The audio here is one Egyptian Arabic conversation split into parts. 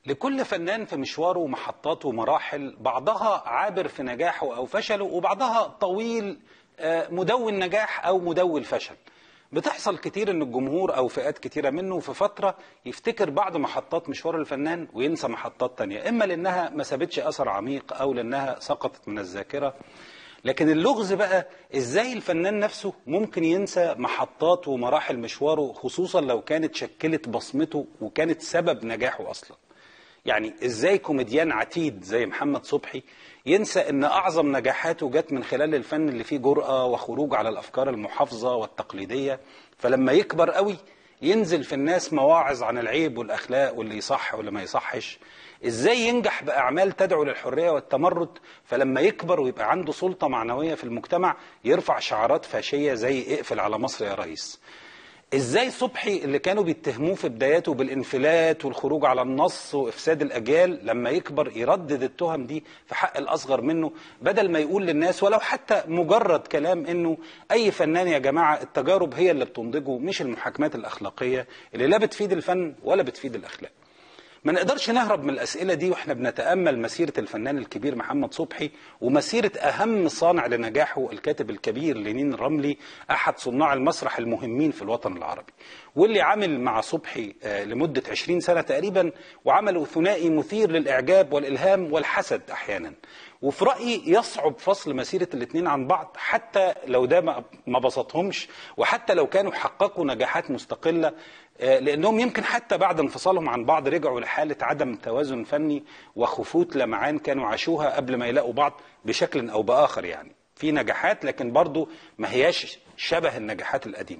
لكل فنان في مشواره ومحطات ومراحل بعضها عابر في نجاحه أو فشله وبعضها طويل آه، مدون نجاح أو مدون فشل بتحصل كتير ان الجمهور او فئات كتيره منه في فتره يفتكر بعض محطات مشوار الفنان وينسى محطات تانية اما لانها ما سابتش اثر عميق او لانها سقطت من الذاكره لكن اللغز بقى ازاي الفنان نفسه ممكن ينسى محطات ومراحل مشواره خصوصا لو كانت شكلت بصمته وكانت سبب نجاحه اصلا يعني ازاي كوميديان عتيد زي محمد صبحي ينسى ان اعظم نجاحاته جت من خلال الفن اللي فيه جرأة وخروج على الافكار المحافظة والتقليدية فلما يكبر قوي ينزل في الناس مواعظ عن العيب والاخلاق واللي يصح واللي ما يصحش ازاي ينجح باعمال تدعو للحريه والتمرد فلما يكبر ويبقى عنده سلطه معنويه في المجتمع يرفع شعارات فاشيه زي اقفل على مصر يا ريس ازاي صبحي اللي كانوا بيتهموه في بداياته بالانفلات والخروج على النص وافساد الاجيال لما يكبر يردد التهم دي في حق الاصغر منه بدل ما يقول للناس ولو حتى مجرد كلام انه اي فنان يا جماعه التجارب هي اللي بتنضجه مش المحاكمات الاخلاقيه اللي لا بتفيد الفن ولا بتفيد الاخلاق ما نقدرش نهرب من الأسئلة دي وإحنا بنتأمل مسيرة الفنان الكبير محمد صبحي ومسيرة أهم صانع لنجاحه الكاتب الكبير لينين الرملي أحد صناع المسرح المهمين في الوطن العربي واللي عمل مع صبحي آه، لمدة 20 سنة تقريبا وعملوا ثنائي مثير للإعجاب والإلهام والحسد أحيانا وفي رأيي يصعب فصل مسيرة الاثنين عن بعض حتى لو ده ما- ما بسطهمش وحتى لو كانوا حققوا نجاحات مستقلة آه، لأنهم يمكن حتى بعد انفصالهم عن بعض رجعوا لحالة عدم توازن فني وخفوت لمعان كانوا عاشوها قبل ما يلاقوا بعض بشكل أو بآخر يعني في نجاحات لكن برضو ما هياش شبه النجاحات القديمة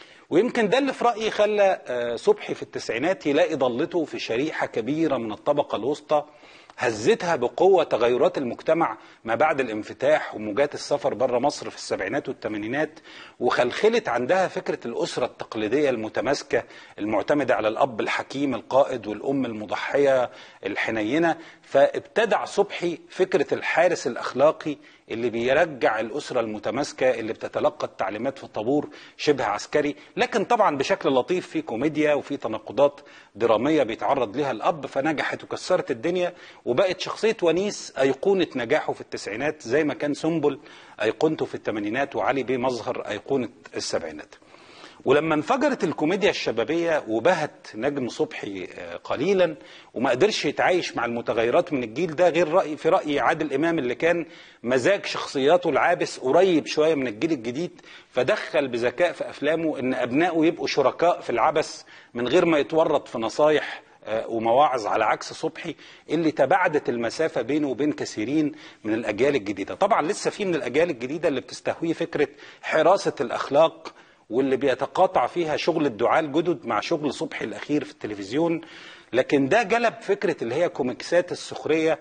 ويمكن ده اللي في رأيي خلى آه، صبحي في التسعينات يلاقي ضلته في شريحة كبيرة من الطبقة الوسطى هزتها بقوة تغيرات المجتمع ما بعد الانفتاح وموجات السفر بره مصر في السبعينات والثمانينات وخلخلت عندها فكرة الأسرة التقليدية المتماسكة المعتمدة على الأب الحكيم القائد والأم المضحية الحنينة فابتدع صبحي فكرة الحارس الأخلاقي اللي بيرجع الأسرة المتماسكة اللي بتتلقى التعليمات في طابور شبه عسكري لكن طبعا بشكل لطيف في كوميديا وفي تناقضات درامية بيتعرض لها الأب فنجحت وكسرت الدنيا وبقت شخصية ونيس أيقونة نجاحه في التسعينات زي ما كان سنبل أيقونته في الثمانينات وعلي بيه مظهر أيقونة السبعينات ولما انفجرت الكوميديا الشبابية وبهت نجم صبحي آه، قليلا وما قدرش يتعايش مع المتغيرات من الجيل ده غير رأي في رأي عادل إمام اللي كان مزاج شخصياته العابس قريب شوية من الجيل الجديد فدخل بذكاء في أفلامه إن أبنائه يبقوا شركاء في العبث من غير ما يتورط في نصايح آه، ومواعظ على عكس صبحي اللي تباعدت المسافة بينه وبين كثيرين من الأجيال الجديدة طبعا لسه في من الأجيال الجديدة اللي بتستهويه فكرة حراسة الأخلاق واللي بيتقاطع فيها شغل الدعاة الجدد مع شغل صبحي الأخير في التلفزيون لكن ده جلب فكرة اللي هي كوميكسات السخرية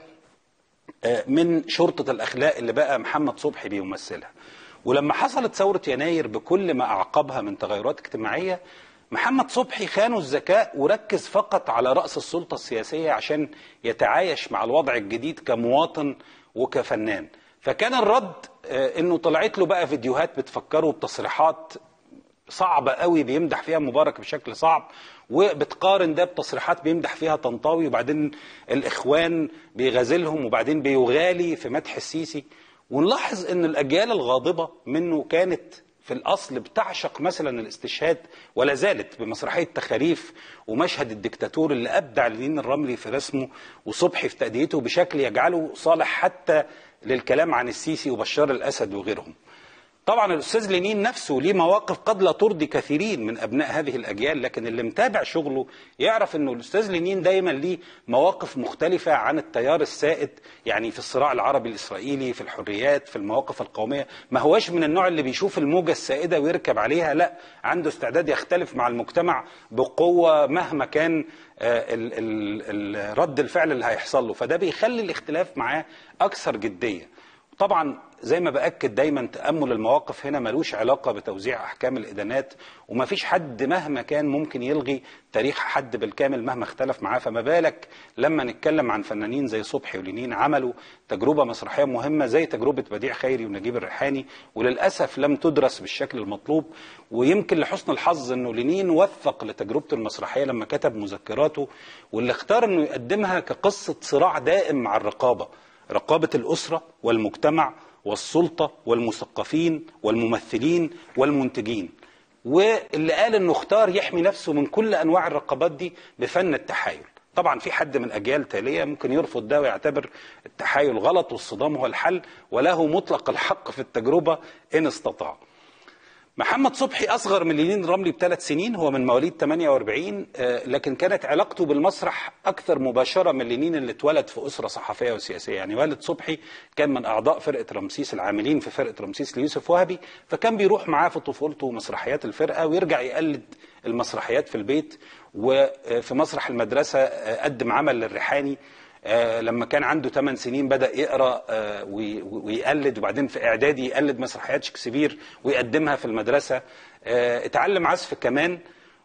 آه، من شرطة الأخلاق اللي بقى محمد صبحي بيمثلها ولما حصلت ثورة يناير بكل ما أعقبها من تغيرات اجتماعية محمد صبحي خانوا الذكاء وركز فقط على رأس السلطة السياسية عشان يتعايش مع الوضع الجديد كمواطن وكفنان فكان الرد آه، انه طلعت له بقى فيديوهات بتفكره بتصريحات صعبة قوي بيمدح فيها مبارك بشكل صعب وبتقارن ده بتصريحات بيمدح فيها طنطاوي وبعدين الإخوان بيغازلهم وبعدين بيغالي في مدح السيسي ونلاحظ ان الأجيال الغاضبة منه كانت في الأصل بتعشق مثلا الاستشهاد ولا زالت بمسرحية تخاريف ومشهد الدكتاتور اللي أبدع لين الرملي في رسمه وصبحي في تأديته بشكل يجعله صالح حتى للكلام عن السيسي وبشار الأسد وغيرهم طبعا الاستاذ لينين نفسه ليه مواقف قد لا ترضي كثيرين من ابناء هذه الاجيال لكن اللي متابع شغله يعرف انه الاستاذ لينين دايما ليه مواقف مختلفه عن التيار السائد يعني في الصراع العربي الاسرائيلي في الحريات في المواقف القوميه ما هواش من النوع اللي بيشوف الموجه السائده ويركب عليها لا عنده استعداد يختلف مع المجتمع بقوه مهما كان آه، ال- ال- ال- رد الفعل اللي هيحصل له فده بيخلي الاختلاف معاه اكثر جديه طبعا زي ما باكد دايما تامل المواقف هنا ملوش علاقه بتوزيع احكام الادانات وما فيش حد مهما كان ممكن يلغي تاريخ حد بالكامل مهما اختلف معاه فما بالك لما نتكلم عن فنانين زي صبحي ولينين عملوا تجربه مسرحيه مهمه زي تجربه بديع خيري ونجيب الريحاني وللاسف لم تدرس بالشكل المطلوب ويمكن لحسن الحظ انه لينين وثق لتجربته المسرحيه لما كتب مذكراته واللي اختار انه يقدمها كقصه صراع دائم مع الرقابه رقابه الاسره والمجتمع والسلطه والمثقفين والممثلين والمنتجين واللي قال انه اختار يحمي نفسه من كل انواع الرقابات دي بفن التحايل طبعا في حد من اجيال تاليه ممكن يرفض ده ويعتبر التحايل غلط والصدام هو الحل وله مطلق الحق في التجربه ان استطاع محمد صبحي اصغر من لينين رملي بثلاث سنين هو من مواليد 48 آه، لكن كانت علاقته بالمسرح اكثر مباشره من لينين اللي اتولد في اسره صحفيه وسياسيه يعني والد صبحي كان من اعضاء فرقه رمسيس العاملين في فرقه رمسيس ليوسف وهبي فكان بيروح معاه في طفولته مسرحيات الفرقه ويرجع يقلد المسرحيات في البيت وفي مسرح المدرسه آه، قدم عمل للريحاني آه، لما كان عنده 8 سنين بدا يقرا آه، وي- ويقلد وبعدين في اعدادي يقلد مسرحيات شكسبير ويقدمها في المدرسه آه، اتعلم عزف كمان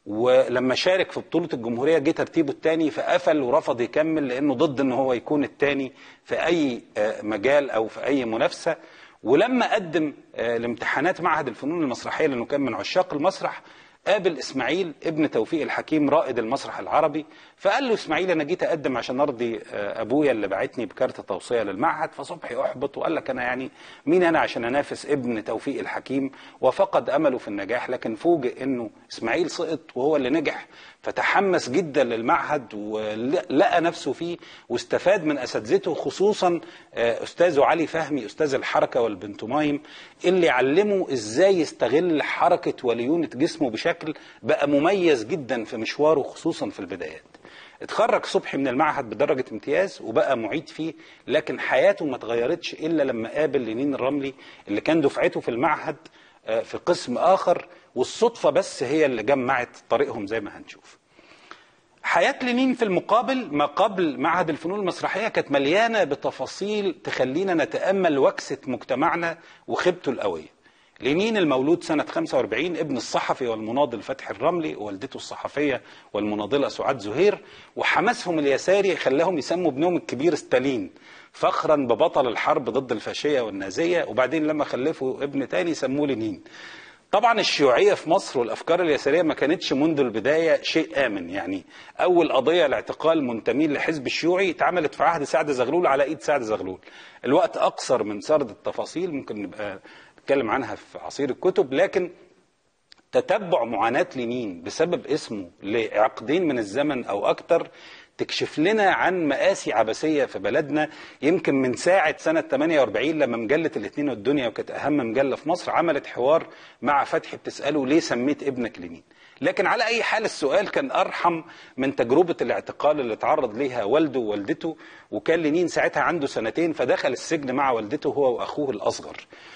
ولما شارك في بطوله الجمهوريه جه ترتيبه الثاني فقفل ورفض يكمل لانه ضد ان هو يكون الثاني في اي آه، مجال او في اي منافسه ولما قدم آه، لامتحانات معهد الفنون المسرحيه لانه كان من عشاق المسرح قابل اسماعيل ابن توفيق الحكيم رائد المسرح العربي فقال له اسماعيل انا جيت اقدم عشان ارضي آه، ابويا اللي بعتني بكارت توصيه للمعهد فصبحي احبط وقال لك انا يعني مين انا عشان انافس ابن توفيق الحكيم وفقد امله في النجاح لكن فوجئ انه اسماعيل سقط وهو اللي نجح فتحمس جدا للمعهد ولقى نفسه فيه واستفاد من اساتذته خصوصا آه، استاذه علي فهمي استاذ الحركه والبنتومايم اللي علمه ازاي يستغل حركه وليونه جسمه بشكل بقى مميز جدا في مشواره خصوصا في البدايات اتخرج صبحي من المعهد بدرجة امتياز وبقى معيد فيه لكن حياته ما اتغيرتش إلا لما قابل لينين الرملي اللي كان دفعته في المعهد آه، في قسم آخر والصدفة بس هي اللي جمعت طريقهم زي ما هنشوف حياة لينين في المقابل ما قبل معهد الفنون المسرحية كانت مليانة بتفاصيل تخلينا نتأمل وكسة مجتمعنا وخيبته القوية لينين المولود سنة 45 ابن الصحفي والمناضل فتحي الرملي ووالدته الصحفية والمناضلة سعاد زهير وحماسهم اليساري خلاهم يسموا ابنهم الكبير ستالين فخرا ببطل الحرب ضد الفاشية والنازية وبعدين لما خلفوا ابن تاني سموه لينين طبعا الشيوعية في مصر والأفكار اليسارية ما كانتش منذ البداية شيء آمن يعني أول قضية لاعتقال منتمين للحزب الشيوعي اتعملت في عهد سعد زغلول على إيد سعد زغلول الوقت أقصر من سرد التفاصيل ممكن نبقى نتكلم عنها في عصير الكتب لكن تتبع معاناة لينين بسبب اسمه لعقدين من الزمن أو أكتر تكشف لنا عن مآسي عبثية في بلدنا يمكن من ساعة سنة 48 لما مجلة الاثنين والدنيا وكانت أهم مجلة في مصر عملت حوار مع فتحي بتسأله ليه سميت ابنك لينين لكن على أي حال السؤال كان أرحم من تجربة الاعتقال اللي تعرض ليها والده ووالدته وكان لينين ساعتها عنده سنتين فدخل السجن مع والدته هو وأخوه الأصغر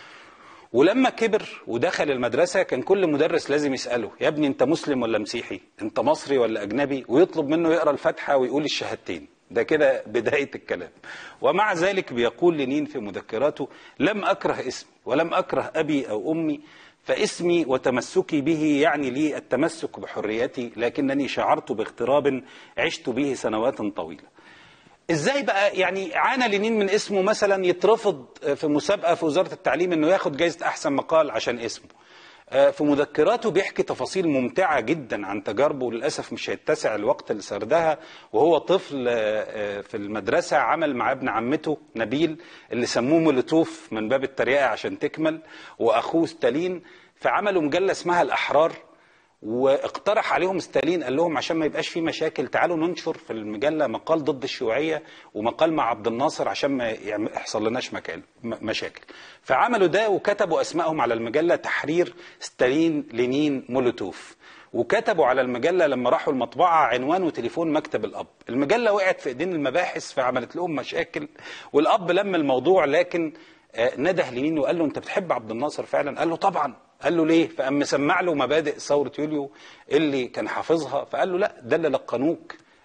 ولما كبر ودخل المدرسة كان كل مدرس لازم يسأله يا ابني انت مسلم ولا مسيحي انت مصري ولا اجنبي ويطلب منه يقرأ الفاتحة ويقول الشهادتين ده كده بداية الكلام ومع ذلك بيقول لنين في مذكراته لم أكره اسمي ولم أكره أبي أو أمي فاسمي وتمسكي به يعني لي التمسك بحريتي لكنني شعرت باغتراب عشت به سنوات طويلة ازاي بقى يعني عانى لينين من اسمه مثلا يترفض في مسابقه في وزاره التعليم انه ياخد جائزه احسن مقال عشان اسمه آه، في مذكراته بيحكي تفاصيل ممتعة جدا عن تجاربه للأسف مش هيتسع الوقت لسردها وهو طفل آه، آه، في المدرسة عمل مع ابن عمته نبيل اللي سموه مولوتوف من باب التريقة عشان تكمل وأخوه ستالين فعملوا مجلة اسمها الأحرار واقترح عليهم ستالين قال لهم عشان ما يبقاش في مشاكل تعالوا ننشر في المجله مقال ضد الشيوعيه ومقال مع عبد الناصر عشان ما يعم- يحصل لناش مكان م- مشاكل فعملوا ده وكتبوا اسمائهم على المجله تحرير ستالين لينين مولوتوف وكتبوا على المجله لما راحوا المطبعه عنوان وتليفون مكتب الاب المجله وقعت في ايدين المباحث فعملت لهم مشاكل والاب لم الموضوع لكن آه، نده لينين وقال له انت بتحب عبد الناصر فعلا قال له طبعا قال له ليه فقام مسمع له مبادئ ثوره يوليو اللي كان حافظها فقال له لا ده اللي لقنوك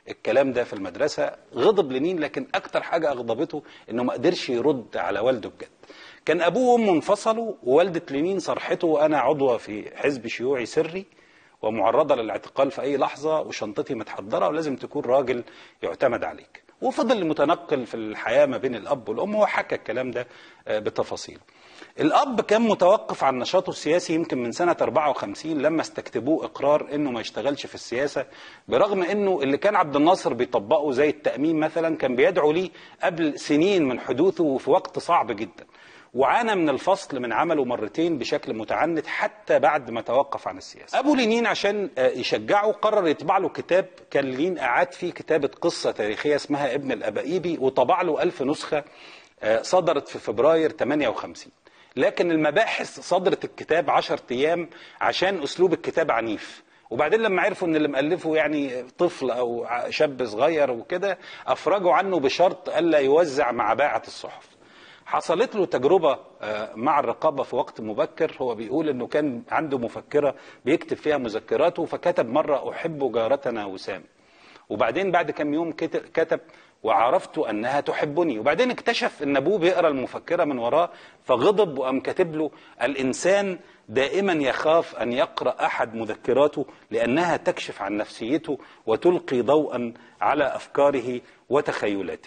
الكلام ده في المدرسه غضب لينين لكن اكتر حاجه اغضبته انه ما قدرش يرد على والده بجد كان ابوه وامه انفصلوا ووالده لينين صرحته انا عضوه في حزب شيوعي سري ومعرضه للاعتقال في اي لحظه وشنطتي متحضره ولازم تكون راجل يعتمد عليك وفضل متنقل في الحياه ما بين الاب والام هو حكى الكلام ده آه، بتفاصيله الاب كان متوقف عن نشاطه السياسي يمكن من سنه 54 لما استكتبوه اقرار انه ما يشتغلش في السياسه برغم انه اللي كان عبد الناصر بيطبقه زي التامين مثلا كان بيدعو ليه قبل سنين من حدوثه وفي وقت صعب جدا وعانى من الفصل من عمله مرتين بشكل متعنت حتى بعد ما توقف عن السياسه. ابو لينين عشان آه، يشجعه قرر يطبع له كتاب كان لينين اعاد فيه كتابه قصه تاريخيه اسمها ابن الابائيبي وطبع له ألف نسخه آه، صدرت في فبراير 58 لكن المباحث صدرت الكتاب 10 ايام عشان اسلوب الكتاب عنيف وبعدين لما عرفوا ان اللي مؤلفه يعني طفل او ع- شاب صغير وكده افرجوا عنه بشرط الا يوزع مع باعه الصحف حصلت له تجربة آه، مع الرقابة في وقت مبكر هو بيقول انه كان عنده مفكرة بيكتب فيها مذكراته فكتب مرة احب جارتنا وسام وبعدين بعد كم يوم كت- كتب وعرفت انها تحبني وبعدين اكتشف ان ابوه بيقرا المفكره من وراه فغضب وقام كاتب له الانسان دائما يخاف ان يقرا احد مذكراته لانها تكشف عن نفسيته وتلقي ضوءا على افكاره وتخيلاته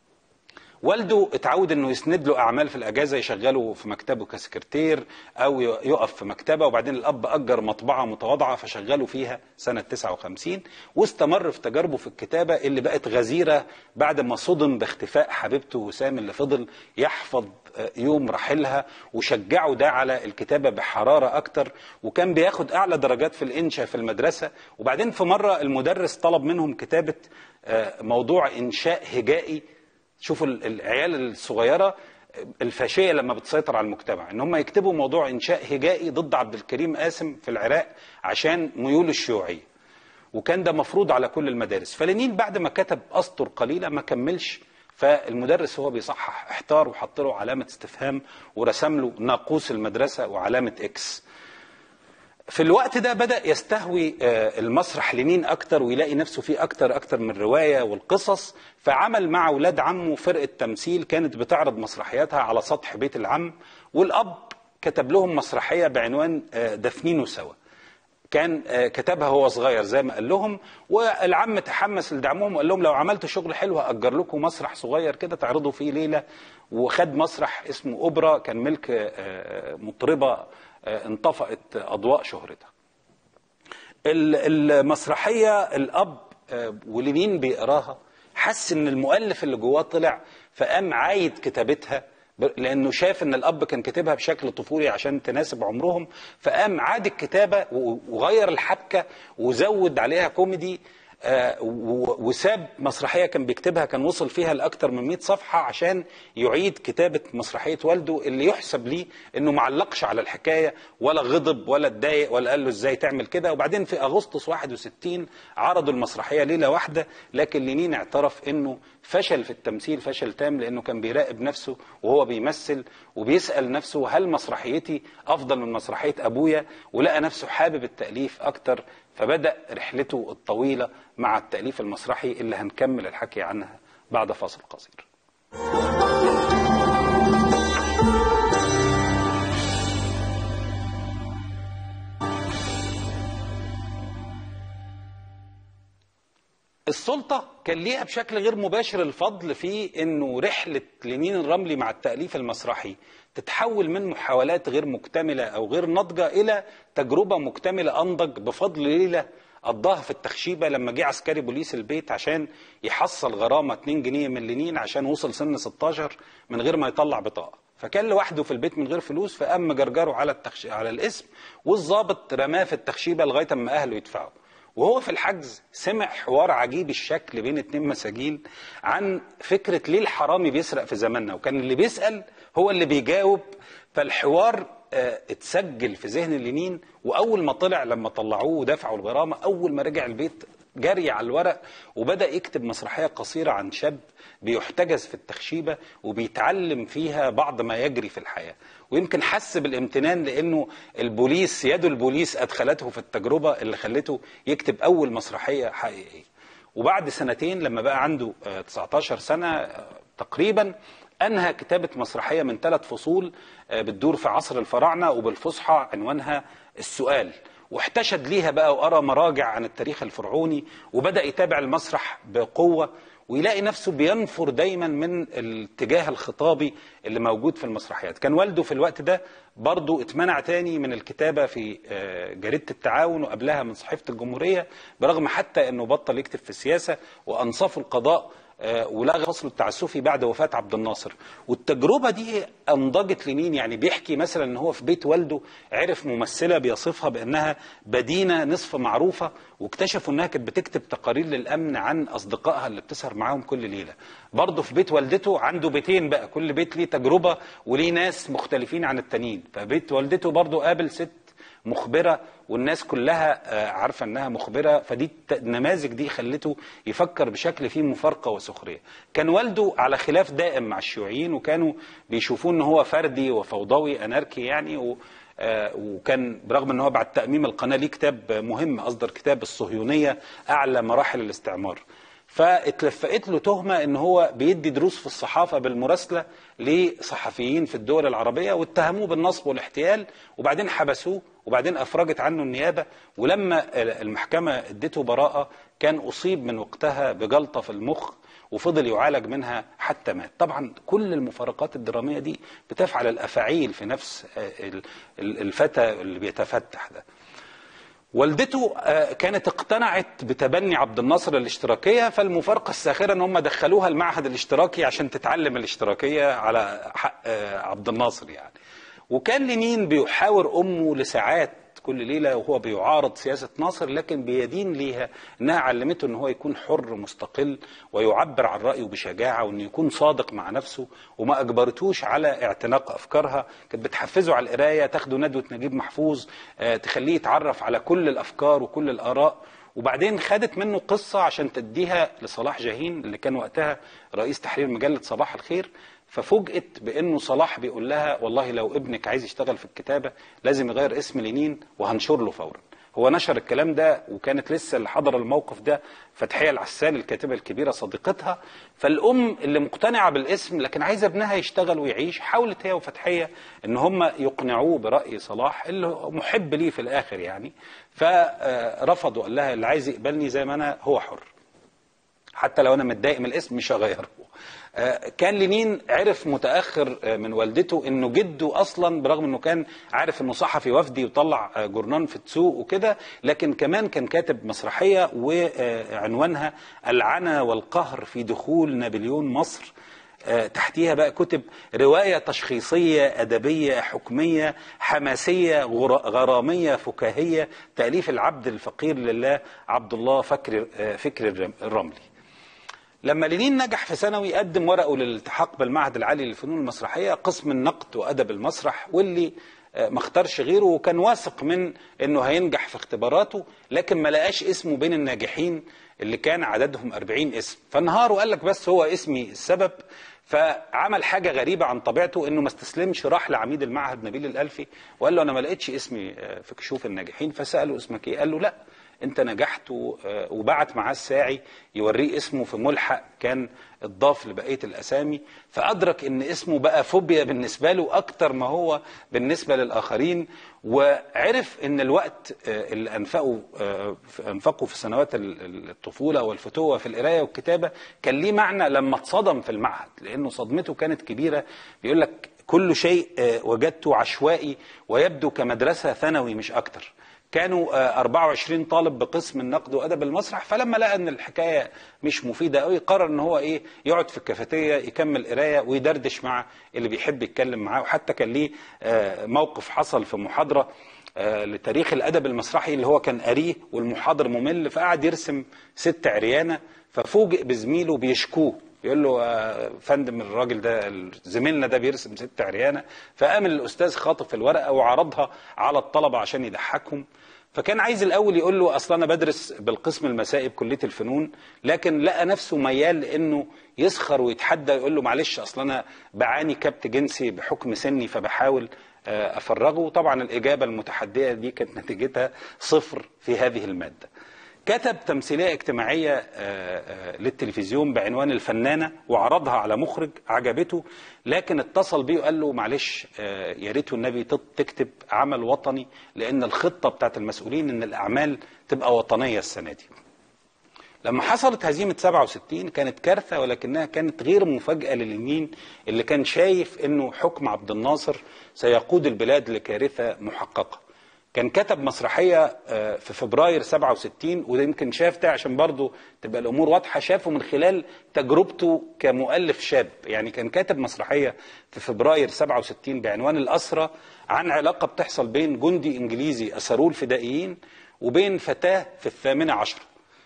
والده اتعود انه يسند له اعمال في الاجازه يشغله في مكتبه كسكرتير او يقف في مكتبه وبعدين الاب اجر مطبعه متواضعه فشغله فيها سنه 59 واستمر في تجاربه في الكتابه اللي بقت غزيره بعد ما صدم باختفاء حبيبته وسام اللي فضل يحفظ آه، يوم رحيلها وشجعه ده على الكتابه بحراره اكتر وكان بياخد اعلى درجات في الانشاء في المدرسه وبعدين في مره المدرس طلب منهم كتابه آه، موضوع انشاء هجائي شوفوا ال- العيال الصغيره الفاشيه لما بتسيطر على المجتمع ان هم يكتبوا موضوع انشاء هجائي ضد عبد الكريم قاسم في العراق عشان ميوله الشيوعيه وكان ده مفروض على كل المدارس فلينين بعد ما كتب اسطر قليله ما كملش فالمدرس هو بيصحح احتار وحط له علامه استفهام ورسم له ناقوس المدرسه وعلامه اكس في الوقت ده بدأ يستهوي آه، المسرح لمين أكتر ويلاقي نفسه فيه أكتر أكتر من الرواية والقصص فعمل مع أولاد عمه فرقة تمثيل كانت بتعرض مسرحياتها على سطح بيت العم والأب كتب لهم مسرحية بعنوان آه، دفنينه سوا كان آه، كتبها هو صغير زي ما قال لهم والعم تحمس لدعمهم وقال لهم لو عملتوا شغل حلو هأجر لكم مسرح صغير كده تعرضوا فيه ليلة وخد مسرح اسمه أوبرا كان ملك آه، مطربة آه، انطفأت أضواء شهرتها ال- المسرحية الأب آه، ولمين بيقراها حس إن المؤلف اللي جواه طلع فقام عايد كتابتها ب- لأنه شاف إن الأب كان كاتبها بشكل طفولي عشان تناسب عمرهم فقام عاد الكتابة و- وغير الحبكة وزود عليها كوميدي آه، و- وساب مسرحيه كان بيكتبها كان وصل فيها لاكثر من 100 صفحه عشان يعيد كتابه مسرحيه والده اللي يحسب ليه انه ما علقش على الحكايه ولا غضب ولا اتضايق ولا قال له ازاي تعمل كده وبعدين في اغسطس 61 عرضوا المسرحيه ليله واحده لكن لينين اعترف انه فشل في التمثيل فشل تام لانه كان بيراقب نفسه وهو بيمثل وبيسال نفسه هل مسرحيتي افضل من مسرحيه ابويا ولقى نفسه حابب التاليف اكتر فبدأ رحلته الطويلة مع التأليف المسرحي اللي هنكمل الحكي عنها بعد فاصل قصير السلطة كان ليها بشكل غير مباشر الفضل في انه رحلة لينين الرملي مع التأليف المسرحي تتحول من محاولات غير مكتملة او غير ناضجة الى تجربة مكتملة انضج بفضل ليلة قضاها في التخشيبة لما جه عسكري بوليس البيت عشان يحصل غرامة 2 جنيه من لينين عشان وصل سن 16 من غير ما يطلع بطاقة فكان لوحده في البيت من غير فلوس فقام مجرجره على التخش... على الاسم والظابط رماه في التخشيبة لغاية اما اهله يدفعوا وهو في الحجز سمع حوار عجيب الشكل بين اتنين مساجين عن فكرة ليه الحرامي بيسرق في زماننا وكان اللي بيسأل هو اللي بيجاوب فالحوار آه، اتسجل في ذهن لينين واول ما طلع لما طلعوه ودفعوا الغرامه اول ما رجع البيت جري على الورق وبدا يكتب مسرحيه قصيره عن شاب بيحتجز في التخشيبه وبيتعلم فيها بعض ما يجري في الحياه ويمكن حس بالامتنان لانه البوليس يد البوليس ادخلته في التجربه اللي خلته يكتب اول مسرحيه حقيقيه وبعد سنتين لما بقى عنده آه، 19 سنة آه، تقريبا أنهى كتابة مسرحية من ثلاث فصول آه، بتدور في عصر الفراعنة وبالفصحى عنوانها السؤال واحتشد ليها بقى وقرا مراجع عن التاريخ الفرعوني وبدأ يتابع المسرح بقوة ويلاقي نفسه بينفر دايما من الاتجاه الخطابي اللي موجود في المسرحيات كان والده في الوقت ده برضه اتمنع تاني من الكتابة في آه، جريدة التعاون وقبلها من صحيفة الجمهورية برغم حتى انه بطل يكتب في السياسة وانصفه القضاء آه، ولغى فصله التعسفي بعد وفاة عبد الناصر والتجربة دي أنضجت لمين يعني بيحكي مثلا ان هو في بيت والده عرف ممثلة بيصفها بأنها بدينة نصف معروفة واكتشفوا انها كانت بتكتب تقارير للأمن عن أصدقائها اللي بتسهر معاهم كل ليلة برضه في بيت والدته عنده بيتين بقى كل بيت ليه تجربة وليه ناس مختلفين عن التانيين فبيت والدته برضه قابل ست مخبرة والناس كلها آه، عارفة انها مخبرة فدي الت- النماذج دي خلته يفكر بشكل فيه مفارقة وسخرية كان والده على خلاف دائم مع الشيوعيين وكانوا بيشوفوه ان هو فردي وفوضوي اناركي يعني و آه، وكان برغم ان هو بعد تأميم القناة ليه كتاب مهم اصدر كتاب الصهيونية اعلى مراحل الاستعمار فاتلفقت له تهمة ان هو بيدي دروس في الصحافة بالمراسلة لصحفيين في الدول العربية واتهموه بالنصب والاحتيال وبعدين حبسوه وبعدين افرجت عنه النيابة ولما المحكمة ادته براءة كان اصيب من وقتها بجلطة في المخ وفضل يعالج منها حتى مات طبعا كل المفارقات الدرامية دي بتفعل الافاعيل في نفس آه، ال- ال- الفتى اللي بيتفتح ده والدته آه، كانت اقتنعت بتبني عبد الناصر الاشتراكية فالمفارقة الساخرة ان هم دخلوها المعهد الاشتراكي عشان تتعلم الاشتراكية على حق آه، عبد الناصر يعني وكان لينين بيحاور امه لساعات كل ليلة وهو بيعارض سياسة ناصر لكن بيدين ليها انها علمته ان هو يكون حر مستقل ويعبر عن رأيه بشجاعة وانه يكون صادق مع نفسه وما اجبرتوش على اعتناق افكارها كانت بتحفزه على القراية تاخده ندوة نجيب محفوظ آه، تخليه يتعرف على كل الافكار وكل الاراء وبعدين خدت منه قصة عشان تديها لصلاح جاهين اللي كان وقتها رئيس تحرير مجلة صباح الخير ففوجئت بانه صلاح بيقول لها والله لو ابنك عايز يشتغل في الكتابه لازم يغير اسم لينين وهنشر له فورا هو نشر الكلام ده وكانت لسه اللي حضر الموقف ده فتحيه العسال الكاتبه الكبيره صديقتها فالام اللي مقتنعه بالاسم لكن عايزه ابنها يشتغل ويعيش حاولت هي وفتحيه ان هم يقنعوه براي صلاح اللي هو محب ليه في الاخر يعني فرفضوا قال لها اللي عايز يقبلني زي ما انا هو حر حتى لو انا متضايق من الاسم مش هغيره آه، كان لينين عرف متاخر آه، من والدته انه جده اصلا برغم انه كان عارف انه صحفي وفدي وطلع آه، جورنان في السوق وكده لكن كمان كان كاتب مسرحيه وعنوانها العنا والقهر في دخول نابليون مصر آه، تحتيها بقى كتب رواية تشخيصية أدبية حكمية حماسية غر- غرامية فكاهية تأليف العبد الفقير لله عبد الله فكر آه، فكر الرم- الرملي لما لينين نجح في ثانوي قدم ورقه للالتحاق بالمعهد العالي للفنون المسرحيه قسم النقد وادب المسرح واللي آه، ما اختارش غيره وكان واثق من انه هينجح في اختباراته لكن ما لقاش اسمه بين الناجحين اللي كان عددهم 40 اسم فانهار وقال لك بس هو اسمي السبب فعمل حاجه غريبه عن طبيعته انه ما استسلمش راح لعميد المعهد نبيل الالفي وقال له انا ما لقيتش اسمي آه، في كشوف الناجحين فساله اسمك ايه قال له لا انت نجحت و- آه، وبعت معاه الساعي يوريه اسمه في ملحق كان اتضاف لبقيه الاسامي فادرك ان اسمه بقى فوبيا بالنسبه له اكتر ما هو بالنسبه للاخرين وعرف ان الوقت آه، اللي انفقه آه، في- انفقه في سنوات ال- ال- الطفوله والفتوه في القرايه والكتابه كان ليه معنى لما اتصدم في المعهد لانه صدمته كانت كبيره بيقول لك كل شيء آه، وجدته عشوائي ويبدو كمدرسه ثانوي مش اكتر كانوا آه، 24 طالب بقسم النقد وادب المسرح فلما لقى ان الحكايه مش مفيده قوي قرر ان هو ايه يقعد في الكافيتيريا يكمل قرايه ويدردش مع اللي بيحب يتكلم معاه وحتى كان ليه آه، موقف حصل في محاضره آه، لتاريخ الادب المسرحي اللي هو كان قاريه والمحاضر ممل فقعد يرسم ست عريانه ففوجئ بزميله بيشكوه يقول له آه، فندم الراجل ده زميلنا ده بيرسم ست عريانه فقام الاستاذ خاطف الورقه وعرضها على الطلبه عشان يضحكهم فكان عايز الاول يقول له اصل انا بدرس بالقسم المسائي بكليه الفنون لكن لقى نفسه ميال لانه يسخر ويتحدى يقول له معلش اصل انا بعاني كبت جنسي بحكم سني فبحاول آه، افرغه طبعا الاجابه المتحديه دي كانت نتيجتها صفر في هذه الماده كتب تمثيليه اجتماعيه آه، آه، للتلفزيون بعنوان الفنانه وعرضها على مخرج عجبته لكن اتصل بيه وقال له معلش آه، يا ريت النبي تط- تكتب عمل وطني لان الخطه بتاعت المسؤولين ان الاعمال تبقى وطنيه السنه دي. لما حصلت هزيمة 67 كانت كارثة ولكنها كانت غير مفاجأة لليمين اللي كان شايف انه حكم عبد الناصر سيقود البلاد لكارثة محققة كان كتب مسرحية آه، في فبراير 67 وده يمكن شاف ده عشان برضه تبقى الأمور واضحة شافه من خلال تجربته كمؤلف شاب يعني كان كاتب مسرحية في فبراير 67 بعنوان الأسرة عن علاقة بتحصل بين جندي إنجليزي أسروه الفدائيين وبين فتاة في الثامنة عشرة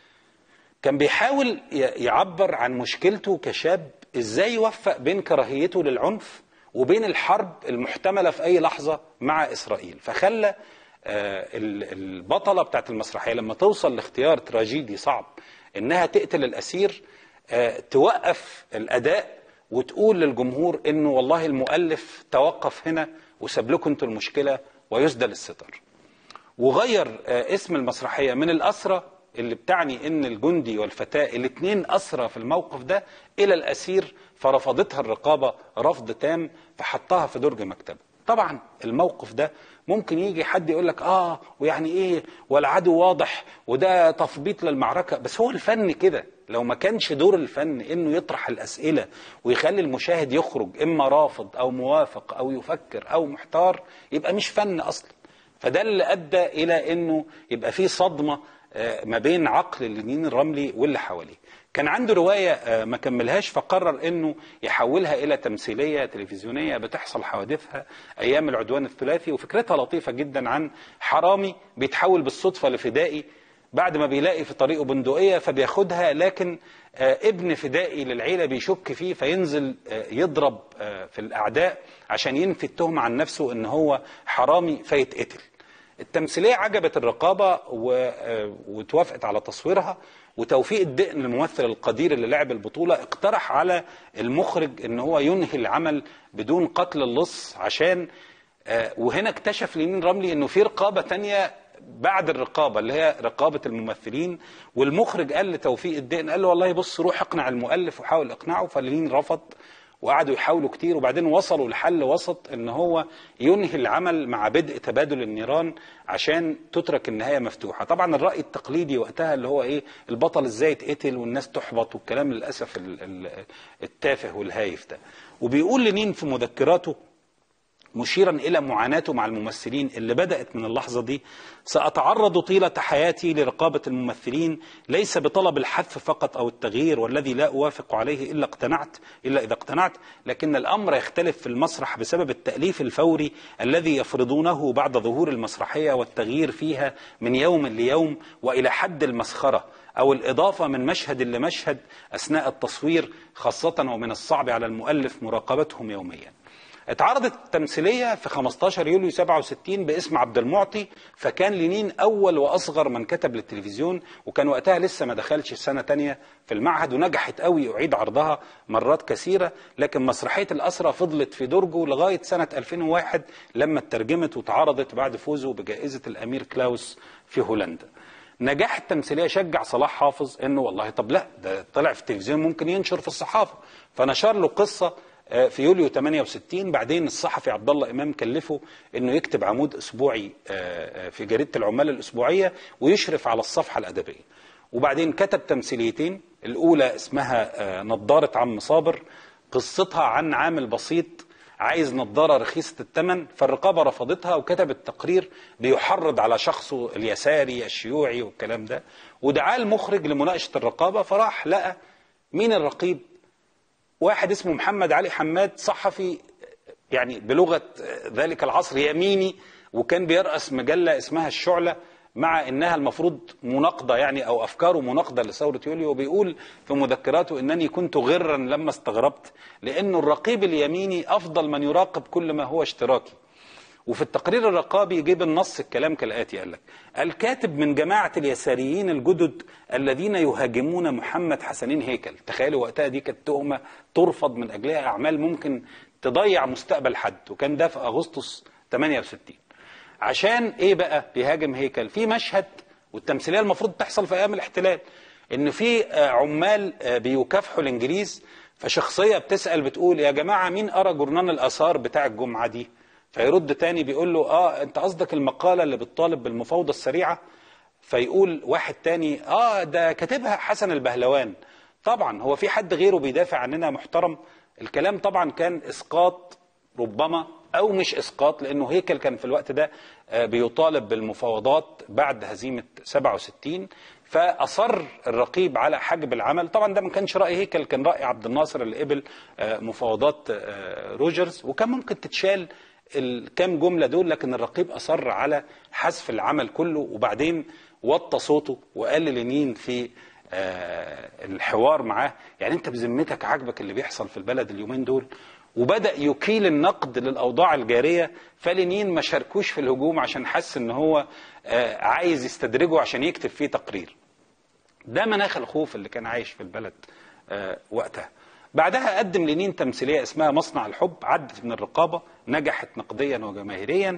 كان بيحاول ي- يعبر عن مشكلته كشاب ازاي يوفق بين كراهيته للعنف وبين الحرب المحتمله في اي لحظه مع اسرائيل فخلى آه، ال- البطله بتاعت المسرحيه لما توصل لاختيار تراجيدي صعب انها تقتل الاسير آه، توقف الاداء وتقول للجمهور انه والله المؤلف توقف هنا وساب لكم انتوا المشكله ويسدل الستر وغير آه، اسم المسرحيه من الاسرى اللي بتعني ان الجندي والفتاه الاثنين اسرى في الموقف ده الى الاسير فرفضتها الرقابه رفض تام فحطها في درج مكتبه. طبعا الموقف ده ممكن يجي حد يقول لك اه ويعني ايه والعدو واضح وده تثبيط للمعركه بس هو الفن كده لو ما كانش دور الفن انه يطرح الاسئله ويخلي المشاهد يخرج اما رافض او موافق او يفكر او محتار يبقى مش فن اصلا. فده اللي ادى الى انه يبقى في صدمه آه، ما بين عقل اليمين الرملي واللي حواليه كان عنده روايه آه، ما كملهاش فقرر انه يحولها الى تمثيليه تلفزيونيه بتحصل حوادثها ايام العدوان الثلاثي وفكرتها لطيفه جدا عن حرامي بيتحول بالصدفه لفدائي بعد ما بيلاقي في طريقه بندقية فبياخدها لكن آه، ابن فدائي للعيلة بيشك فيه فينزل آه، يضرب آه، في الأعداء عشان ينفي التهمة عن نفسه إن هو حرامي فيتقتل التمثيلية عجبت الرقابة و- آه، وتوافقت على تصويرها وتوفيق الدقن الممثل القدير اللي لعب البطولة اقترح على المخرج ان هو ينهي العمل بدون قتل اللص عشان آه، وهنا اكتشف لينين رملي انه في رقابة تانية بعد الرقابة اللي هي رقابة الممثلين والمخرج قال لتوفيق الدقن قال له والله بص روح اقنع المؤلف وحاول اقنعه فلينين رفض وقعدوا يحاولوا كتير وبعدين وصلوا لحل وسط ان هو ينهي العمل مع بدء تبادل النيران عشان تترك النهايه مفتوحه طبعا الراي التقليدي وقتها اللي هو ايه البطل ازاي يتقتل والناس تحبط والكلام للاسف ال- ال- التافه والهايف ده وبيقول لنين في مذكراته مشيرا الى معاناته مع الممثلين اللي بدات من اللحظه دي ساتعرض طيله حياتي لرقابه الممثلين ليس بطلب الحذف فقط او التغيير والذي لا اوافق عليه الا اقتنعت الا اذا اقتنعت لكن الامر يختلف في المسرح بسبب التاليف الفوري الذي يفرضونه بعد ظهور المسرحيه والتغيير فيها من يوم ليوم والى حد المسخره او الاضافه من مشهد لمشهد اثناء التصوير خاصه ومن الصعب على المؤلف مراقبتهم يوميا اتعرضت التمثيلية في 15 يوليو 67 باسم عبد المعطي فكان لينين أول وأصغر من كتب للتلفزيون وكان وقتها لسه ما دخلش سنة تانية في المعهد ونجحت قوي أعيد عرضها مرات كثيرة لكن مسرحية الأسرة فضلت في درجه لغاية سنة 2001 لما اترجمت واتعرضت بعد فوزه بجائزة الأمير كلاوس في هولندا نجاح التمثيليه شجع صلاح حافظ انه والله طب لا ده طلع في التلفزيون ممكن ينشر في الصحافه فنشر له قصه آه، في يوليو 68 بعدين الصحفي عبد الله امام كلفه انه يكتب عمود اسبوعي آه، آه، في جريده العمال الاسبوعيه ويشرف على الصفحه الادبيه وبعدين كتب تمثيليتين الاولى اسمها آه، نضاره عم صابر قصتها عن عامل بسيط عايز نظارة رخيصة الثمن فالرقابة رفضتها وكتبت تقرير بيحرض على شخصه اليساري الشيوعي والكلام ده ودعاه المخرج لمناقشة الرقابة فراح لقى مين الرقيب واحد اسمه محمد علي حماد صحفي يعني بلغة ذلك العصر يميني وكان بيرأس مجلة اسمها الشعلة مع انها المفروض مناقضه يعني او افكاره مناقضه لثوره يوليو وبيقول في مذكراته انني كنت غرا لما استغربت لانه الرقيب اليميني افضل من يراقب كل ما هو اشتراكي وفي التقرير الرقابي يجيب النص الكلام كالآتي قال لك الكاتب من جماعة اليساريين الجدد الذين يهاجمون محمد حسنين هيكل تخيلوا وقتها دي كانت تهمة ترفض من أجلها أعمال ممكن تضيع مستقبل حد وكان ده في أغسطس 68 عشان إيه بقى بيهاجم هيكل في مشهد والتمثيليه المفروض تحصل في ايام الاحتلال ان في آه، عمال آه، بيكافحوا الانجليز فشخصيه بتسال بتقول يا جماعه مين قرا جورنال الاثار بتاع الجمعه دي فيرد تاني بيقول له اه انت قصدك المقاله اللي بتطالب بالمفاوضه السريعه فيقول واحد تاني اه ده كاتبها حسن البهلوان طبعا هو في حد غيره بيدافع عننا محترم الكلام طبعا كان اسقاط ربما او مش اسقاط لانه هيكل كان في الوقت ده آه، بيطالب بالمفاوضات بعد هزيمه 67 فاصر الرقيب على حجب العمل طبعا ده ما كانش راي هيكل كان راي عبد الناصر اللي قبل آه، مفاوضات آه، روجرز وكان ممكن تتشال الكام جمله دول لكن الرقيب اصر على حذف العمل كله وبعدين وطى صوته وقال للينين في آه، الحوار معاه يعني انت بذمتك عاجبك اللي بيحصل في البلد اليومين دول وبدا يكيل النقد للاوضاع الجاريه فلينين ما شاركوش في الهجوم عشان حس ان هو آه، عايز يستدرجه عشان يكتب فيه تقرير ده مناخ الخوف اللي كان عايش في البلد آه، وقتها بعدها قدم لينين تمثيليه اسمها مصنع الحب عدت من الرقابه نجحت نقديا وجماهيريا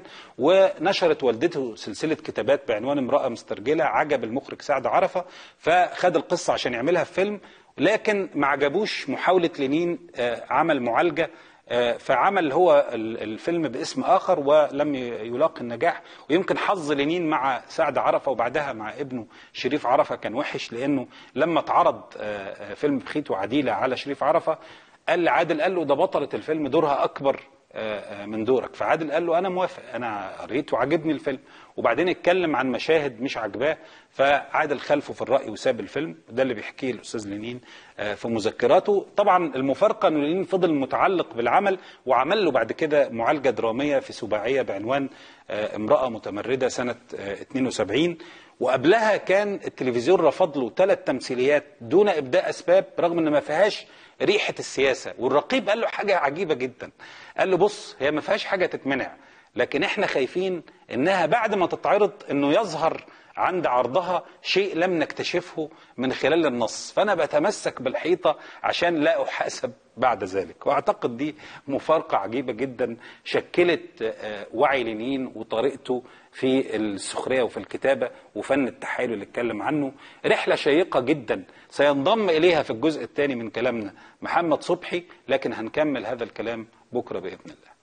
ونشرت والدته سلسله كتابات بعنوان امراه مسترجله عجب المخرج سعد عرفه فخد القصه عشان يعملها في فيلم لكن ما عجبوش محاوله لينين آه، عمل معالجه آه، فعمل هو ال- الفيلم باسم اخر ولم ي- يلاقي النجاح ويمكن حظ لينين مع سعد عرفه وبعدها مع ابنه شريف عرفه كان وحش لانه لما اتعرض آه، آه، فيلم بخيت وعديله على شريف عرفه قال لعادل قال له ده بطله الفيلم دورها اكبر آه، آه، من دورك فعادل قال له انا موافق انا قريت وعجبني الفيلم وبعدين اتكلم عن مشاهد مش عاجباه فعادل خلفه في الراي وساب الفيلم ده اللي بيحكيه الاستاذ لينين آه، في مذكراته طبعا المفارقه ان لينين فضل متعلق بالعمل وعمل له بعد كده معالجه دراميه في سباعيه بعنوان آه، امراه متمرده سنه آه، 72 وقبلها كان التلفزيون رفض له ثلاث تمثيليات دون ابداء اسباب رغم ان ما فيهاش ريحه السياسه والرقيب قال له حاجه عجيبه جدا قال له بص هي ما فيهاش حاجه تتمنع لكن احنا خايفين انها بعد ما تتعرض انه يظهر عند عرضها شيء لم نكتشفه من خلال النص فانا بتمسك بالحيطه عشان لا احاسب بعد ذلك واعتقد دي مفارقه عجيبه جدا شكلت آه، وعي لينين وطريقته في السخريه وفي الكتابه وفن التحايل اللي اتكلم عنه رحله شيقه جدا سينضم اليها في الجزء الثاني من كلامنا محمد صبحي لكن هنكمل هذا الكلام بكره باذن الله